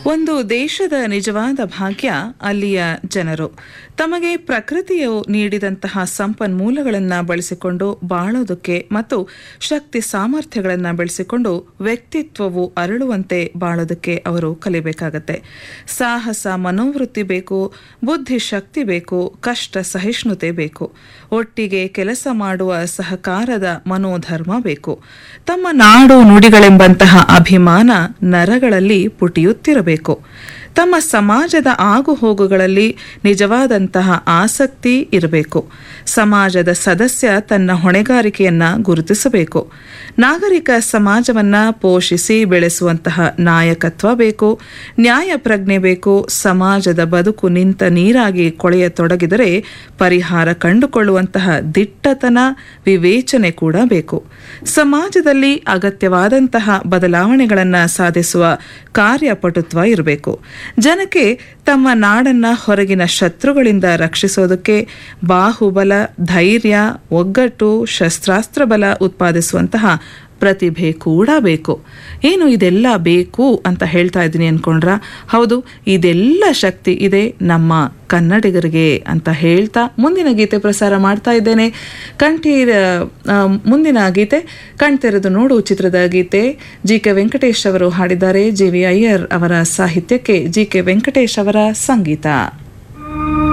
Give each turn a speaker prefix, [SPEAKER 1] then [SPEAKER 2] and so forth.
[SPEAKER 1] ಒಂದು ದೇಶದ ನಿಜವಾದ ಭಾಗ್ಯ ಅಲ್ಲಿಯ ಜನರು ತಮಗೆ ಪ್ರಕೃತಿಯು ನೀಡಿದಂತಹ ಸಂಪನ್ಮೂಲಗಳನ್ನು ಬಳಸಿಕೊಂಡು ಬಾಳೋದಕ್ಕೆ ಮತ್ತು ಶಕ್ತಿ ಸಾಮರ್ಥ್ಯಗಳನ್ನು ಬೆಳೆಸಿಕೊಂಡು ವ್ಯಕ್ತಿತ್ವವು ಅರಳುವಂತೆ ಬಾಳೋದಕ್ಕೆ ಅವರು ಕಲಿಬೇಕಾಗತ್ತೆ ಸಾಹಸ ಮನೋವೃತ್ತಿ ಬೇಕು ಬುದ್ಧಿ ಶಕ್ತಿ ಬೇಕು ಕಷ್ಟ ಸಹಿಷ್ಣುತೆ ಬೇಕು ಒಟ್ಟಿಗೆ ಕೆಲಸ ಮಾಡುವ ಸಹಕಾರದ ಮನೋಧರ್ಮ ಬೇಕು ತಮ್ಮ ನಾಡು ನುಡಿಗಳೆಂಬಂತಹ ಅಭಿಮಾನ ನರಗಳಲ್ಲಿ ಪುಟಿಯುತ್ತಿರಬೇಕು ತಮ್ಮ ಸಮಾಜದ ಆಗುಹೋಗುಗಳಲ್ಲಿ ನಿಜವಾದಂತಹ ಆಸಕ್ತಿ ಇರಬೇಕು ಸಮಾಜದ ಸದಸ್ಯ ತನ್ನ ಹೊಣೆಗಾರಿಕೆಯನ್ನ ಗುರುತಿಸಬೇಕು ನಾಗರಿಕ ಸಮಾಜವನ್ನ ಪೋಷಿಸಿ ಬೆಳೆಸುವಂತಹ ನಾಯಕತ್ವ ಬೇಕು ನ್ಯಾಯ ಪ್ರಜ್ಞೆ ಬೇಕು ಸಮಾಜದ ಬದುಕು ನಿಂತ ನೀರಾಗಿ ಕೊಳೆಯತೊಡಗಿದರೆ ಪರಿಹಾರ ಕಂಡುಕೊಳ್ಳುವಂತಹ ದಿಟ್ಟತನ ವಿವೇಚನೆ ಕೂಡ ಬೇಕು ಸಮಾಜದಲ್ಲಿ ಅಗತ್ಯವಾದಂತಹ ಬದಲಾವಣೆಗಳನ್ನು ಸಾಧಿಸುವ ಕಾರ್ಯಪಟುತ್ವ ಇರಬೇಕು ಜನಕ್ಕೆ ತಮ್ಮ ನಾಡನ್ನ ಹೊರಗಿನ ಶತ್ರುಗಳಿಂದ ರಕ್ಷಿಸೋದಕ್ಕೆ ಬಾಹುಬಲ ಧೈರ್ಯ ಒಗ್ಗಟ್ಟು ಶಸ್ತ್ರಾಸ್ತ್ರ ಬಲ ಉತ್ಪಾದಿಸುವಂತಹ ಪ್ರತಿಭೆ ಕೂಡ ಬೇಕು ಏನು ಇದೆಲ್ಲ ಬೇಕು ಅಂತ ಹೇಳ್ತಾ ಇದ್ದೀನಿ ಅನ್ಕೊಂಡ್ರ ಹೌದು ಇದೆಲ್ಲ ಶಕ್ತಿ ಇದೆ ನಮ್ಮ ಕನ್ನಡಿಗರಿಗೆ ಅಂತ ಹೇಳ್ತಾ ಮುಂದಿನ ಗೀತೆ ಪ್ರಸಾರ ಮಾಡ್ತಾ ಇದ್ದೇನೆ ಕಂಠೀರ ಆ, ಮುಂದಿನ ಗೀತೆ ಕಣ್ತೆರೆದು ನೋಡು ಚಿತ್ರದ ಗೀತೆ ಜಿ ಕೆ ವೆಂಕಟೇಶ್ ಅವರು ಹಾಡಿದ್ದಾರೆ ಜಿ ವಿ ಅಯ್ಯರ್ ಅವರ ಸಾಹಿತ್ಯಕ್ಕೆ ಜಿ ಕೆ ವೆಂಕಟೇಶ್ ಅವರ ಸಂಗೀತ